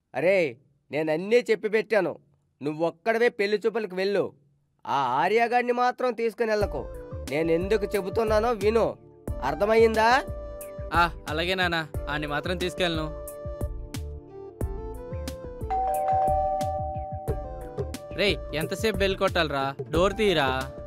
అరే నేను అన్నీ చెప్పి పెట్టాను నువ్వొక్కడవే పెళ్లి చూపులకు వెళ్ళు ఆ ఆర్యగాడిని మాత్రం తీసుకుని వెళ్ళకు నేను ఎందుకు చెబుతున్నానో విను అర్థమయ్యిందా ఆ అలాగే నాన్న ఆని మాత్రం తీసుకెళ్ళను రేయ్ ఎంతసేపు బెల్ కొట్టాలరా డోర్ తీయరా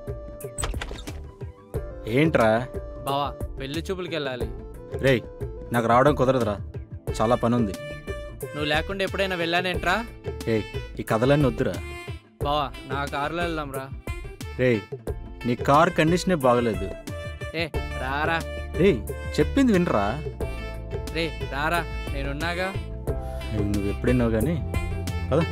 ఏంట్రా బావా పెళ్లి చూపులకి వెళ్ళాలి రేయ్ నాకు రావడం కుదరదురా చాలా పని ఉంది నువ్వు లేకుండా ఎప్పుడైనా వెళ్ళానేంట్రా ఏయ్ ఈ కథలన్నీ వద్దురా బావా నా కారులో వెళ్దాంరా రేయ్ నీ కార్ కండిషనే బాగలేదు ఏ రారా రేయ్ చెప్పింది వినరా రే రారా నేనున్నాగా నువ్వు ఎప్పుడైనావు కానీ కదా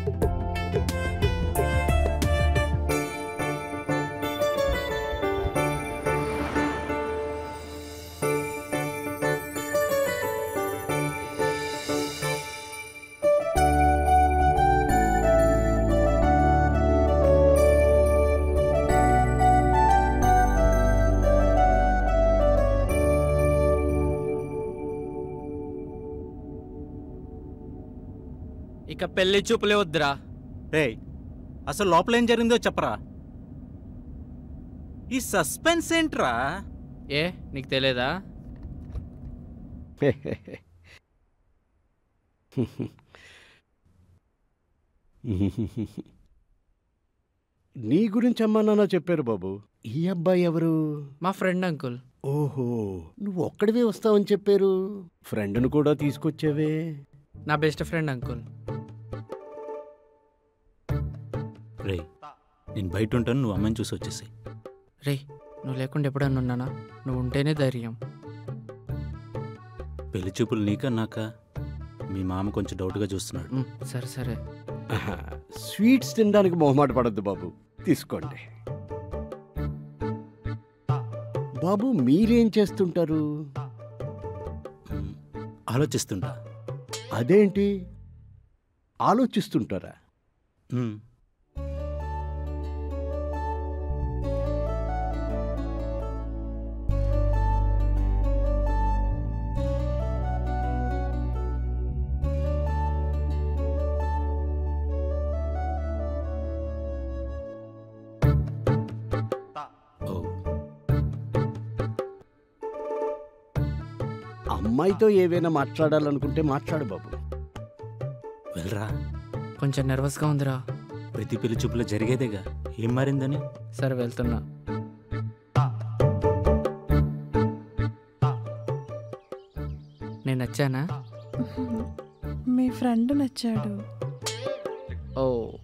ఇక పెళ్లి చూపులే వద్దురా రేయ్ అసలు లోపల ఏం జరిగిందో చెప్పరా ఈ సస్పెన్స్ ఏంట్రా ఏ నీకు తెలియదా నీ గురించి అమ్మా నాన్న చెప్పారు బాబు ఈ అబ్బాయి ఎవరు మా ఫ్రెండ్ అంకుల్ ఓహో నువ్వు ఒక్కడివే వస్తావని చెప్పారు ఫ్రెండ్ను కూడా తీసుకొచ్చావే నా బెస్ట్ ఫ్రెండ్ అంకుల్ రేయ్ నేను బయట ఉంటాను నువ్వు అమ్మని చూసి వచ్చేసాయి రే నువ్వు లేకుండా ఎప్పుడన్నా ఉన్నానా నువ్వు ఉంటేనే ధైర్యం పెళ్లి చూపులు నీకా నాకా మీ మామ కొంచెం డౌట్గా చూస్తున్నాడు ఉమ్, సరే సరే ఆహా, స్వీట్స్ తినడానికి మొహమాట పడద్దు బాబు తీసుకోండి బాబు మీరేం చేస్తుంటారు మ్, ఆలోచిస్తుంటా అదేంటి ఆలోచిస్తుంటారా మ్, ఓ అమ్మాయితో ఏవైనా మాట్లాడాలనుకుంటే మాట్లాడు బాబు వెళ్ళరా కొంచెం నర్వస్గా ఉందిరా ప్రతి పెళ్లి చూపులో జరిగేదేగా ఏం మారిందని సరే వెళ్తున్నా నేను నచ్చానా మీ ఫ్రెండ్ నచ్చాడు ఓ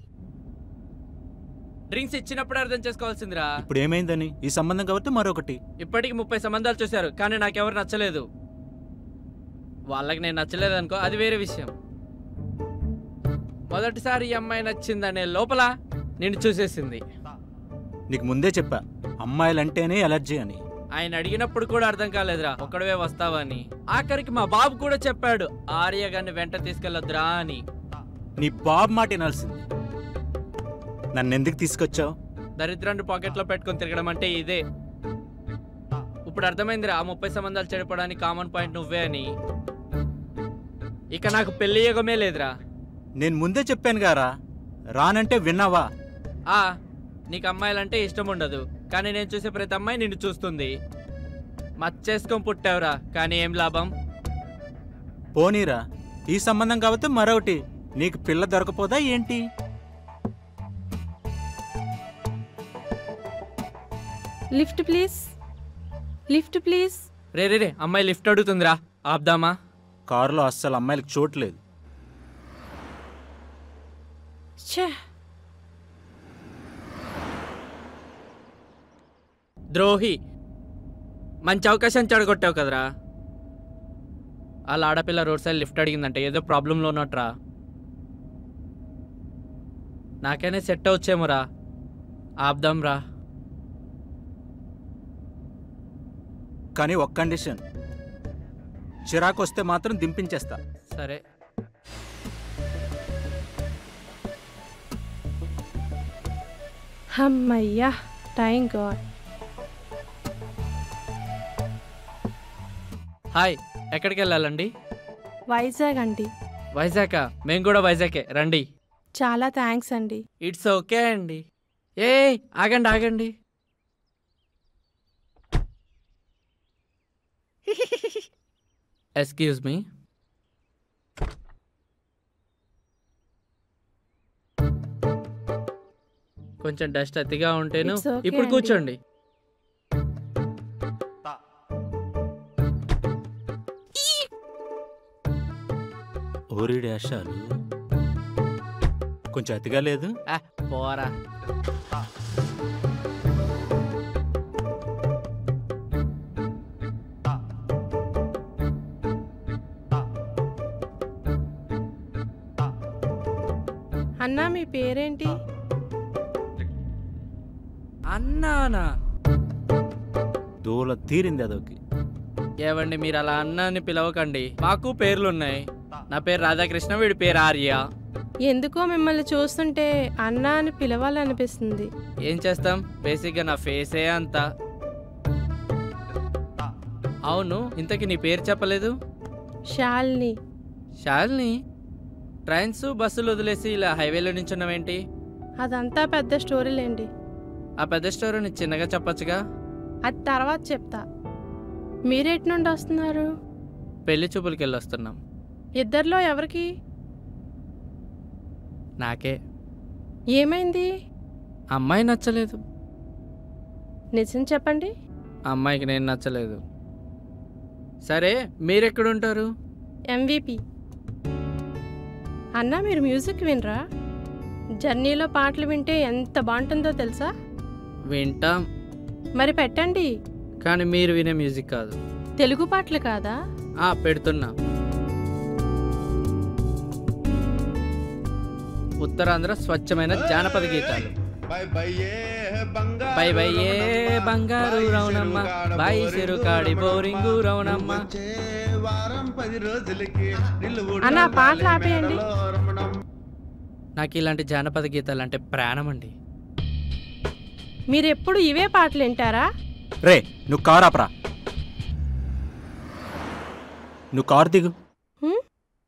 డ్రింక్స్ ఇచ్చినప్పుడు అర్థం చేసుకోవాల్సిందిరా ఇప్పుడు ఏమైందని ఈ సంబంధం కాబట్టి మరొకటి ఇప్పటికి ముప్పై సంబంధాలు చూశారు కానీ నాకెవరు నచ్చలేదు వాళ్ళకి నేను నచ్చలేదు అనుకో అది వేరే విషయం మొదటిసారి ఈ అమ్మాయి నచ్చిందనే లోపల నేను చూసేసింది నీకు ముందే చెప్పా అమ్మాయిలంటేనే ఎలర్జీ అని ఆయన అడిగినప్పుడు కూడా అర్థం కాలేదురా ఒక్కడవే వస్తావని ఆఖరికి మా బాబు కూడా చెప్పాడు ఆర్య గారిని వెంట తీసుకెళ్ళొద్దురా అని నీ బాబు మాట వినాల్సింది నన్ను ఎందుకు తీసుకొచ్చావు దరిద్రాన్ని పాకెట్లో పెట్టుకొని తిరగడం అంటే ఇదే ఇప్పుడు అర్థమైందిరా ఆ ముప్పై సంబంధాలు చెడిపోవడానికి కామన్ పాయింట్ నువ్వే అని ఇక నాకు పెళ్లి యోగమే లేదురా నేను ముందే చెప్పాను గారా రానంటే విన్నావా ఆ నీకు అమ్మాయిలంటే ఇష్టం ఉండదు కానీ నేను చూసే ప్రతి అమ్మాయి నిన్ను చూస్తుంది మచ్చేసుకొని పుట్టావురా కానీ ఏం లాభం పోనీరా ఈ సంబంధం కాబట్టి మరొకటి నీకు పిల్ల దొరకపోదా ఏంటి లిఫ్ట్ ప్లీజ్ లిఫ్ట్ ప్లీజ్ రే రే రే అమ్మాయి లిఫ్ట్ అడుగుతుందిరా ఆపుదామా కారులో అస్సలు అమ్మాయిలకు చోట్లేదు ఛే ద్రోహి మంచి అవకాశం చెడగొట్టావు కదరా వాళ్ళ ఆడపిల్ల రోడ్ సైడ్ లిఫ్ట్ అడిగిందంటే ఏదో ప్రాబ్లంలో ఉన్నట్రా నాకైనా సెట్ అవచ్చేమోరా ఆపుదాం రా కానీ ఒక్క కండిషన్ చిరాకు వస్తే మాత్రం దింపించేస్తా సరే అమ్మయ్యా టైం గాడ్ హాయ్ ఎక్కడికి వెళ్ళాలండి వైజాగ్ అండి వైజాగ్ మేము కూడా వైజాగే రండి చాలా థ్యాంక్స్ అండి ఇట్స్ ఓకే అండి ఏ ఆగండి ఆగండి ఎక్స్క్యూజ్ మీ కొంచెం డస్ట్ అతిగా ఉంటేను It's okay ఇప్పుడు అండి. కూర్చోండి ఓరి డాషాలు కొంచెం అతిగా లేదు ఆ, పోరా అన్నా మీ పేరేంటి అన్నానా దూల తీరింది అదొకి ఏవండి మీరు అలా అన్నాని పిలవకండి మాకు పేర్లున్నాయి నా పేరు రాధాకృష్ణ వీడి పేరు ఆర్య ఎందుకో మిమ్మల్ని చూస్తుంటే అన్నా అని పిలవాలనిపిస్తుంది ఏం చేస్తాం బేసిక్గా నా ఫేసే అంత అవును ఇంతకీ నీ పేరు చెప్పలేదు శాలిని శాలిని ట్రైన్స్ బస్సులు వదిలేసి ఇలా హైవేలో నించున్నావేంటి అదంతా పెద్ద స్టోరీలేండి ఆ పెద్ద స్టోరీని చిన్నగా చెప్పొచ్చుగా అది తర్వాత చెప్తా మీరెటి నుండి వస్తున్నారు పెళ్లి చూపులకి వెళ్ళి వస్తున్నాం ఇద్దరిలో ఎవరికి నాకే ఏమైంది అమ్మాయి నచ్చలేదు నిజం చెప్పండి అమ్మాయికి నేను నచ్చలేదు సరే మీరెక్కడుంటారు ఎంవిపి అన్నా మీరు మ్యూజిక్ వినరా జర్నీలో పాటలు వింటే ఎంత బాగుంటుందో తెలుసా వింటాం మరి పెట్టండి కానీ మీరు వినే మ్యూజిక్ కాదు తెలుగు పాటలు కాదా ఆ పెడుతున్నా ఉత్తరాంధ్ర స్వచ్ఛమైన జానపద గీతాలు బై బై ఏ బంగారు రౌనమ్మ బై చెరుకాడి బోరింగు రౌనమ్మ అన్న పాటలు ఆపేయండి నాకు ఇలాంటి జానపద గీతాలు అంటే ప్రాణం అండి మీరు ఎప్పుడు ఇవే పాటలు వింటారా రే నువ్వు కారు ఆపరా నువ్వు కారు దిగు హ్మ్?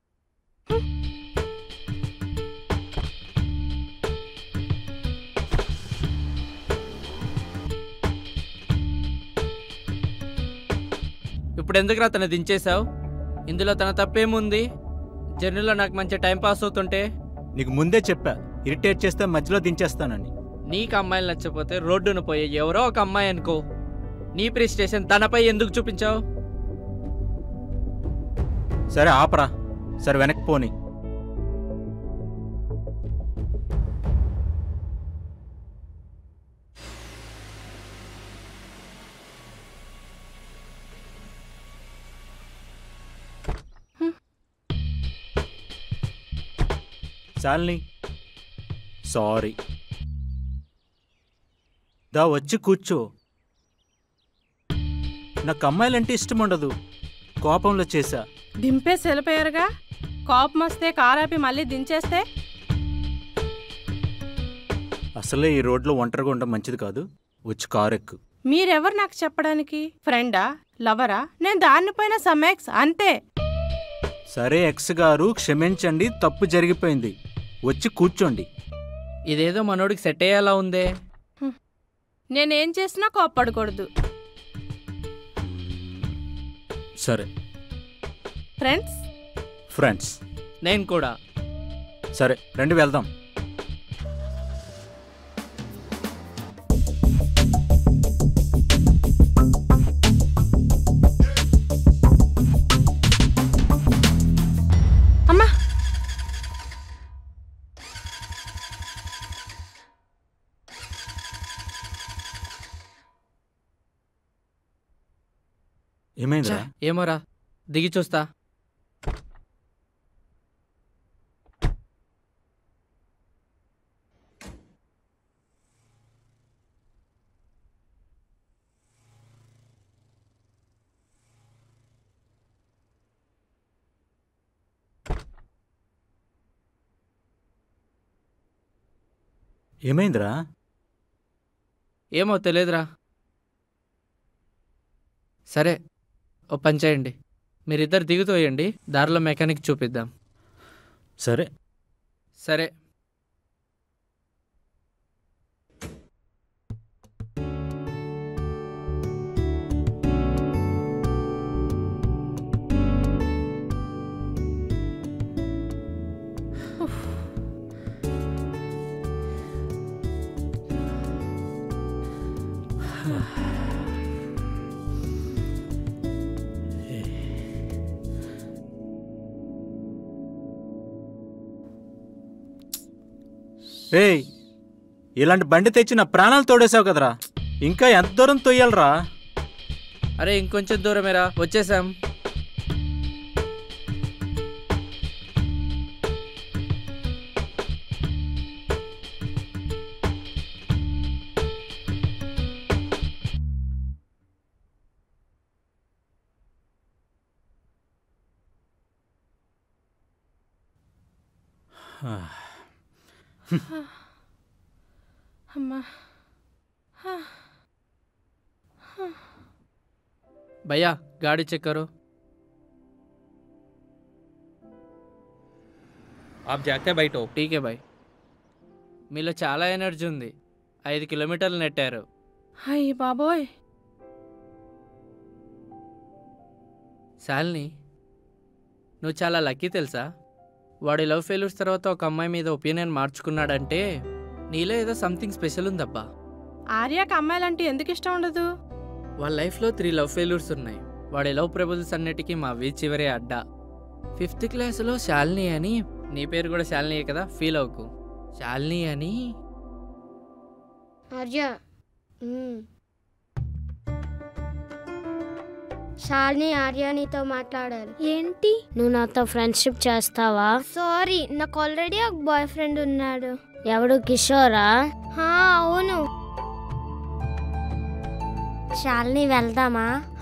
ఇప్పుడు ఎందుకు రా తను దించేశావు ఇందులో తన తప్పేముంది జర్నీలో నాకు మంచి టైం పాస్ అవుతుంటే నీకు ముందే చెప్పా ఇరిటేట్ చేస్తే మధ్యలో దించేస్తానని నీకు అమ్మాయిలు నచ్చకపోతే రోడ్డున పోయే ఎవరో ఒక అమ్మాయి అనుకో నీ ప్రిస్టేషన్ తనపై ఎందుకు చూపించావు సరే ఆపరా సరే వెనక్కి పోని శాలిని సారీ దా వచ్చి కూర్చో నాకు అమ్మాయిలంటే ఇష్టం ఉండదు కోపంలో చేశా దింపేసి వెళ్ళిపోయారుగా కోపం వస్తే కారాపి మళ్ళీ దించేస్తే అసలే ఈ రోడ్లో ఒంటరిగా ఉండడం మంచిది కాదు వచ్చి కారు ఎక్కు మీరెవరు నాకు చెప్పడానికి ఫ్రెండా లవరా నేను దానిపైన సమెక్స్ అంతే సరే ఎక్స్ గారు క్షమించండి తప్పు జరిగిపోయింది వచ్చి కూర్చోండి ఇదేదో మనోడికి సెట్ అయ్యేలా ఉందే నేనేం చేసినా కోప్పడకూడదు సరే ఫ్రెండ్స్ ఫ్రెండ్స్ నేను కూడా సరే రండి వెళ్దాం అమ్మా ఏమైందిరా ఏమోరా దిగి చూస్తా ఏమైందిరా ఏమో తెలియదురా సరే ఓ పని చేయండి మీరిద్దరు దిగుతోయండి దారిలో మెకానిక్ చూపిద్దాం సరే సరే ఏయ్ ఇలాంటి బండి తెచ్చి నా ప్రాణాలు తోడేసావు కదరా ఇంకా ఎంత దూరం తొయ్యాలరా అరే ఇంకొంచెం దూరమేరా వచ్చేసాం అమ్మా భయ్యా గాడి చెక్ करो आप जाके बैठो టీకే బాయ్ మీలో చాలా ఎనర్జీ ఉంది ఐదు కిలోమీటర్లు నెట్టారు అయ్యి బాబోయ్ శాలిని నువ్వు చాలా లక్కీ తెలుసా వాడి లవ్ ఫెయిల్యూర్స్ తర్వాత ఒక అమ్మాయి మీద ఒపీనియన్ మార్చుకున్నాడంటే నీలో ఏదో సంథింగ్ స్పెషల్ ఉందబ్బా ఆర్యాకి అమ్మాయిలంటే ఎందుకు ఇష్టం ఉండదు వాళ్ళ లైఫ్లో త్రీ లవ్ ఫెయిల్యూర్స్ ఉన్నాయి వాడి లవ్ ప్రపోజల్స్ అన్నిటికీ మా వీ చివరే అడ్డా ఫిఫ్త్ క్లాస్లో శాలిని అని నీ పేరు కూడా శాలినియే కదా ఫీల్ అవ్వకు శాలిని అని ఆర్య మ్మ్. శాలిని ఆర్య నీతో మాట్లాడాలి ఏంటి నువ్వు నాతో ఫ్రెండ్షిప్ చేస్తావా సారీ నాకు ఆల్రెడీ ఒక బాయ్ ఫ్రెండ్ ఉన్నాడు ఎవడు కిషోరా అవును శాలిని వెళ్దామా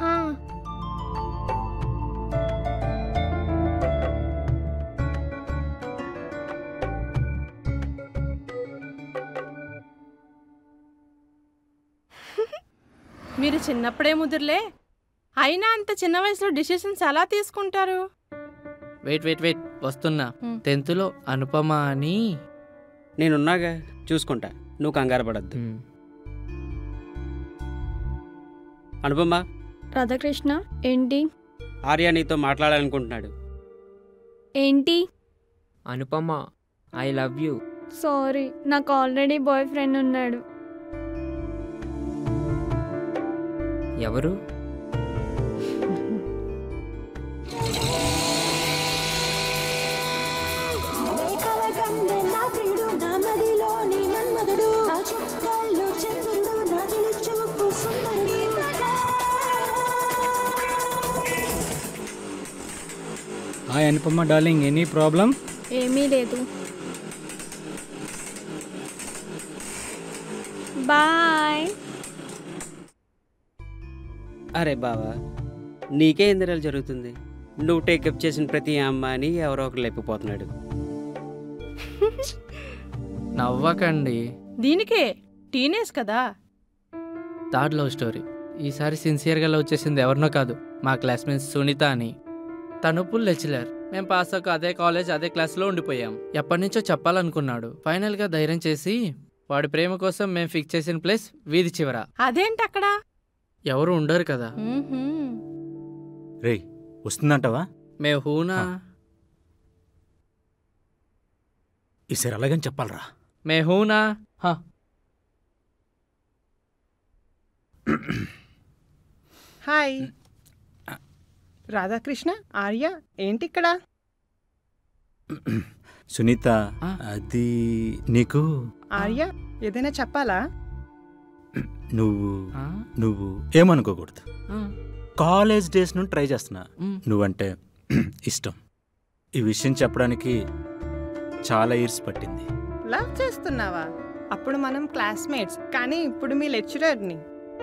మీరు చిన్నప్పుడే ముదురులే అయినా అంత చిన్న వయసులో డిసిషన్స్ ఎలా తీసుకుంటారు వెయిట్ వెయిట్ వెయిట్ వస్తున్నా Hmm. టెన్త్లో అనుపమ అని నేనున్నాగా చూసుకుంటా నువ్వు కంగారు పడద్దు అనుపమ రాధాకృష్ణ ఏంటి ఆర్య నీతో మాట్లాడాలనుకుంటున్నాడు ఏంటి Anupama I love you sorry నాకు ఆల్రెడీ బాయ్ ఫ్రెండ్ ఉన్నాడు ఎవరు hi Anupama darling any problem ఏమీ లేదు బాయ్ అరే బావా నీకే ఇందిరాలు జరుగుతుంది నువ్వు టేకప్ చేసిన ప్రతి అమ్మాయిని ఎవరో ఒకరు లేపిపోతున్నాడు నవ్వకండి దీనికే టీనేజ్ కదా థర్డ్ లవ్ స్టోరీ ఈసారి సిన్సియర్గా లవ్ చేసింది ఎవరినో కాదు మా క్లాస్మేట్స్ సునీత అని తను పుల్ లెక్చరర్ మేము పాస్ అయ్యాక అదే కాలేజ్ అదే క్లాస్లో ఉండిపోయాం ఎప్పటి నుంచో చెప్పాలనుకున్నాడు ఫైనల్గా ధైర్యం చేసి వాడి ప్రేమ కోసం మేము ఫిక్స్ చేసిన ప్లేస్ వీధి చివర అదేంటి అక్కడ ఎవరు ఉండరు కదా మ్మ్హ్మ్. రేయ్ వస్తుందంటావా మేము హూనా ఈసారి అలాగని చెప్పాలరా మే హూనా హా హాయ్ రాధాకృష్ణ ఆర్య ఏంటి ఇక్కడ సునీత ఆ. అది నీకు ఆర్య ఏదైనా చెప్పాలా నువ్వు ఆ? నువ్వు ఏమనుకోకూడదు ఆ. కాలేజ్ డేస్ నుండి ట్రై చేస్తున్నా మ్. నువ్వంటే ఇష్టం ఈ విషయం చెప్పడానికి చాలా ఇయర్స్ పట్టింది లవ్ చేస్తున్నావా అప్పుడు మనం క్లాస్మేట్స్ కానీ ఇప్పుడు మీ లెక్చరర్ని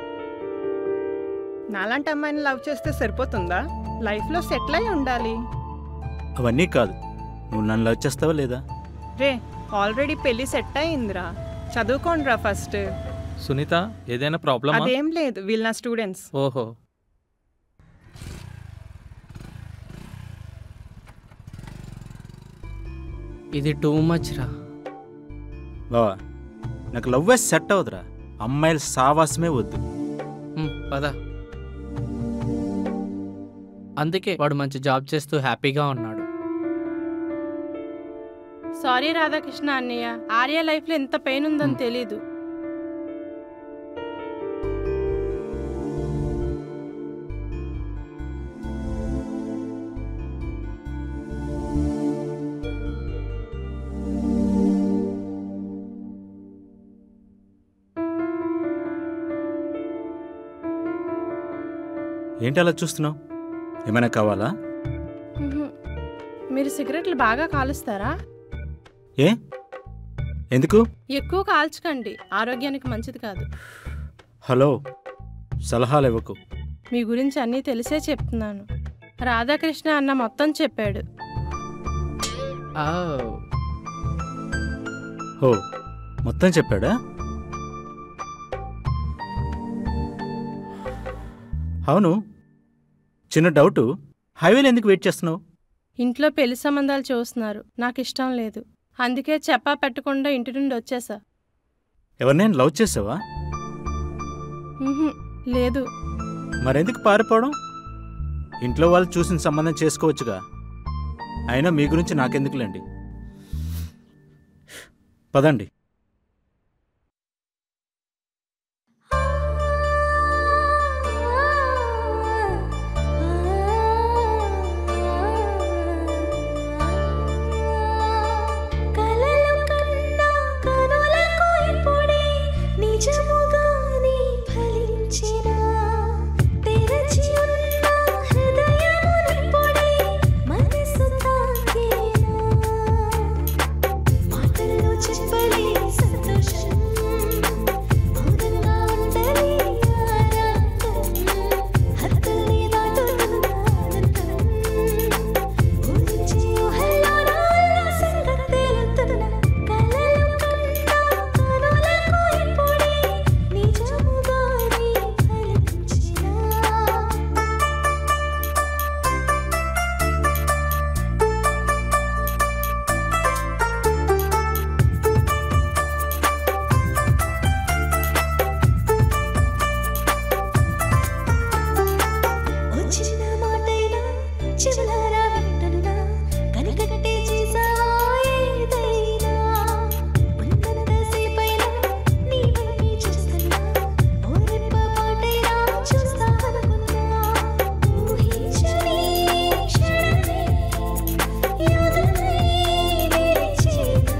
నాలాంటి అమ్మాయిని లవ్ చేస్తే సరిపోతుందా లైఫ్లో సెటిల్ అయి ఉండాలి అవన్నీ కాదు నువ్వు నన్ను లవ్ చేస్తావా లేదా రే ఆల్రెడీ పెళ్లి సెట్ అయిందిరా చదువుకోండిరా ఫస్ట్ సునీత ఏదైనా ప్రాబ్లమా అదేం లేదు వీళ్ళ నా స్టూడెంట్స్ ఓహో ఇది టూ మచ్ రా బావా నాకు లవ్ సెట్ అవుతురా అమ్మాయిల సావాసమే వద్దు ఉమ్, పద అందుకే వాడు మంచి జాబ్ చేస్తూ హ్యాపీగా ఉన్నాడు సారీ రాధాకృష్ణ అన్నయ్య ఆర్య లైఫ్లో ఎంత పెయిన్ ఉందని తెలీదు ఏంటి అలా చూస్తున్నావు ఏమైనా కావాలా ఉహు. మీరు సిగరెట్లు బాగా కాలుస్తారా ఏ ఎందుకు ఎక్కువ కాల్చకండి ఆరోగ్యానికి మంచిది కాదు హలో సలహాలు ఇవ్వకు మీ గురించి అన్నీ తెలిసే చెప్తున్నాను రాధాకృష్ణ అన్న మొత్తం చెప్పాడు హో మొత్తం చెప్పాడా అవును చిన్న డౌటు హైవేలో ఎందుకు వెయిట్ చేస్తున్నావు ఇంట్లో పెళ్లి సంబంధాలు చూస్తున్నారు నాకు ఇష్టం లేదు అందుకే చెప్పా పెట్టకుండా ఇంటి నుండి వచ్చేసా ఎవరినైనా లవ్ చేసావా ఉహు, లేదు మరెందుకు పారిపోవడం ఇంట్లో వాళ్ళు చూసిన సంబంధం చేసుకోవచ్చుగా అయినా మీ గురించి నాకెందుకులేండి పదండి కలలు కన్నా కనులకు ఇప్పుడే నిజముగానే ఫలించిన తెరచి ఉన్న హృదయమునిప్పుడే మనసు తాకేనా మాటల్లో చెప్పలేని సంతోషం మౌనంగా ఉండని ఆరాటం హద్దుల్ని దాటుతున్న ఆనందం ఊహించే ఊహల్లో నా ఉల్లాసంగా తేలుతున్న కలలు కన్నా కనులకు ఇప్పుడే నిజముగానే ఫలించిన ఓ చిన్న మాటైనా చెవులారా వింటున్నా కనికట్టే చేసావా ఏదైనా ఉన్నంతసేపైనా నీ వైపే చూస్తున్నా ఓ రెప్ప పాటైనా చూస్తా అనుకున్నా ఊహించని క్షణమే ఎదురై నిలిచేనా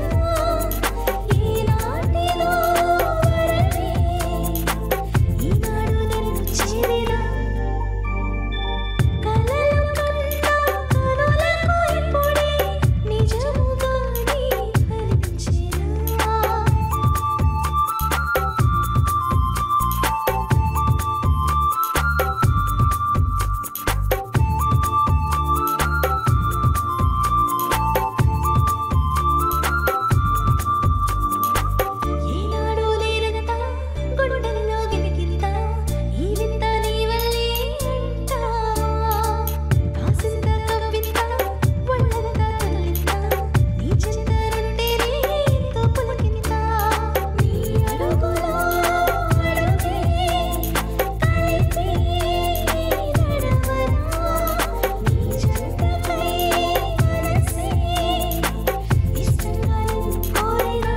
ఈనాటిదో వరమే ఈనాడు నన్ను చేరినా కలలు కన్నా కనులకు ఇప్పుడే నిజముగానే ఫలించినా ఏనాడు లేనంత గుండెల్లో గిలిగింత ఈ వింత నీ వల్లే అంటావా కాసింత కవ్వింత ఒళ్ళంత తొలింత నీ చింతనుంటేనే ఎంతో పులకింత నీ అడుగులో అడుగే కలిపి నడవనా నీ చెంతపై మనసే ఇష్టంగా నిన్ను కోరేనా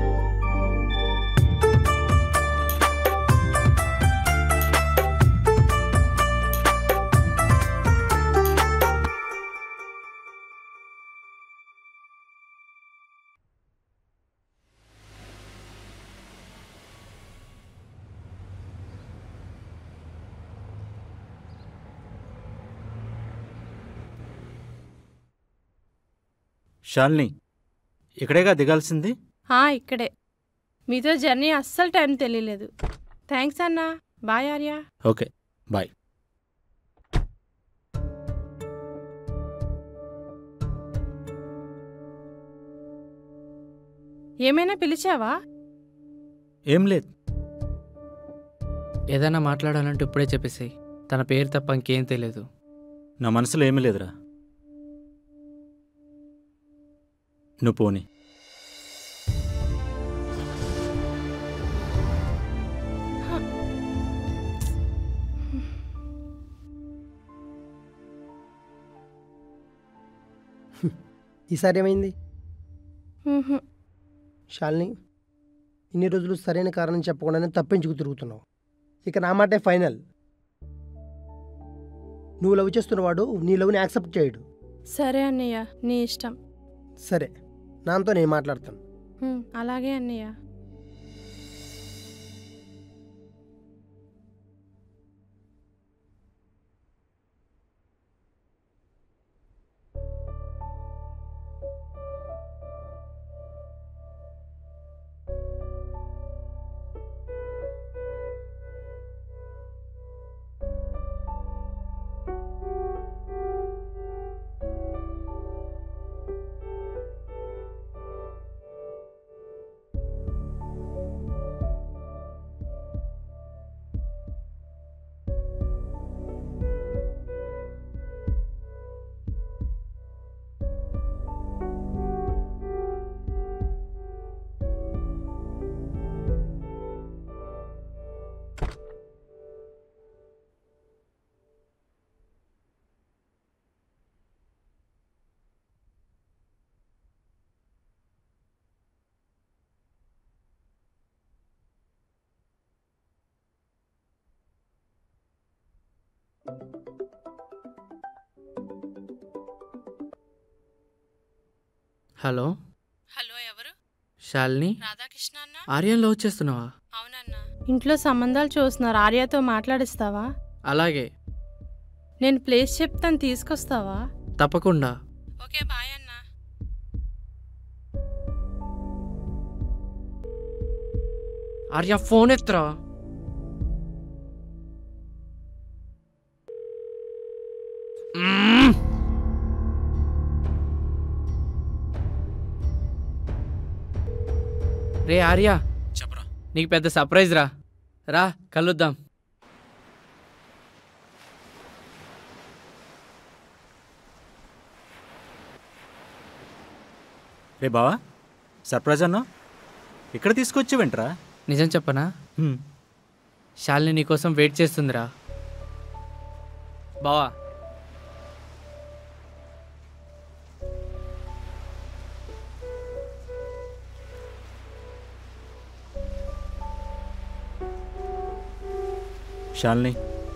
షాల్ని ఇక్కడేగా దిగాల్సింది ఆ, ఇక్కడే మీతో జర్నీ అస్సలు టైం తెలియలేదు థ్యాంక్స్ అన్న బాయ్ ఆర్య ఓకే బాయ్ ఏమైనా పిలిచావా ఏం లేదు ఏదైనా మాట్లాడాలంటే ఇప్పుడే చెప్పేసి తన పేరు తప్ప ఇంకేం తెలియదు నా మనసులో ఏమీ లేదురా నువ్వు పోని ఈసారి ఏమైంది మ్హూ. శాలిని ఇన్ని రోజులు సరైన కారణం చెప్పకుండానే తప్పించుకు తిరుగుతున్నావు ఇక నా మాటే ఫైనల్ నువ్వు లవ్ చేస్తున్నవాడు నీ లవ్ని యాక్సెప్ట్ చేయడు సరే అన్నయ్య నీ ఇష్టం సరే నాతో నేను మాట్లాడతాను హ్మ్, అలాగే అన్నయ్య హలో హలో ఎవరు శాలిని రాధాకృష్ణ అన్న ఆర్యన్ లవ్ చేస్తున్నావా అవునన్నా ఇంట్లో సంబంధాలు చూస్తున్నారు ఆర్యతో మాట్లాడిస్తావా అలాగే నేను ప్లేస్ చెప్తాను తీసుకొస్తావా తప్పకుండా ఓకే బాయ్ అన్న ఆర్య ఫోన్ ఎత్తురా మ్మ్. రే ఆర్య చెప్పరా నీకు పెద్ద సర్ప్రైజ్ రా రా కలుద్దాం రే బావా సర్ప్రైజ్ అన్నా ఇక్కడ తీసుకొచ్చేవేంట్రా నిజం చెప్పనా హ్మ్. శాలిని నీకోసం వెయిట్ చేస్తుందిరా బావా శాలిని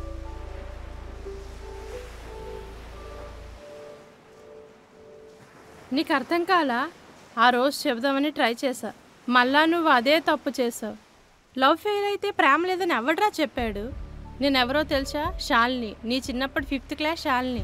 నీకు అర్థం కాలా ఆ రోజు చెబుదామని ట్రై చేశా మళ్ళా నువ్వు అదే తప్పు చేసావు లవ్ ఫెయిల్ అయితే ప్రేమ లేదని ఎవడ్రా చెప్పాడు నేనెవరో తెలుసా శాలిని నీ చిన్నప్పటి ఫిఫ్త్ క్లాస్ శాలిని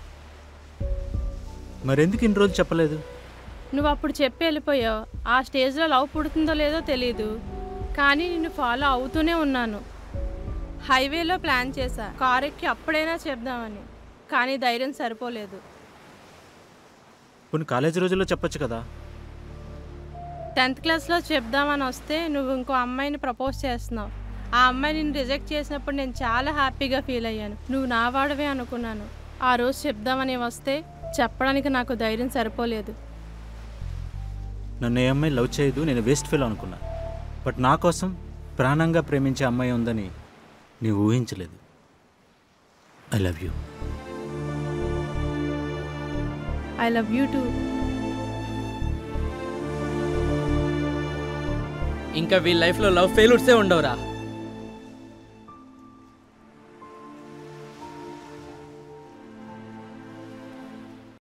మరెందుకు ఇన్ని రోజులు చెప్పలేదు నువ్వు అప్పుడు చెప్పి వెళ్ళిపోయావు ఆ స్టేజ్లో లవ్ పుడుతుందో లేదో తెలీదు కానీ నిన్ను ఫాలో అవుతూనే ఉన్నాను హైవేలో ప్లాన్ చేశా కార్ ఎక్కి అప్పుడైనా చెప్దామని కానీ ధైర్యం సరిపోలేదు కొన్ని కాలేజీ రోజుల్లో చెప్పొచ్చు కదా టెన్త్ క్లాస్లో చెప్దామని వస్తే నువ్వు ఇంకో అమ్మాయిని ప్రపోజ్ చేస్తున్నావు ఆ అమ్మాయి నిన్ను రిజెక్ట్ చేసినప్పుడు నేను చాలా హ్యాపీగా ఫీల్ అయ్యాను నువ్వు నా వాడవే అనుకున్నాను ఆ రోజు చెప్దామని వస్తే చెప్పడానికి నాకు ధైర్యం సరిపోలేదు నన్ను ఏ అమ్మాయి లవ్ చేయదు నేను వేస్ట్ ఫీల్ అనుకున్నా బట్ నా కోసం ప్రాణంగా ప్రేమించే అమ్మాయి ఉందని నీవు ఊహించలేదు I love you I love you too ఇంకా వీళ్ళ లైఫ్లో లవ్ ఫెయిల్యూర్సే ఉండవురా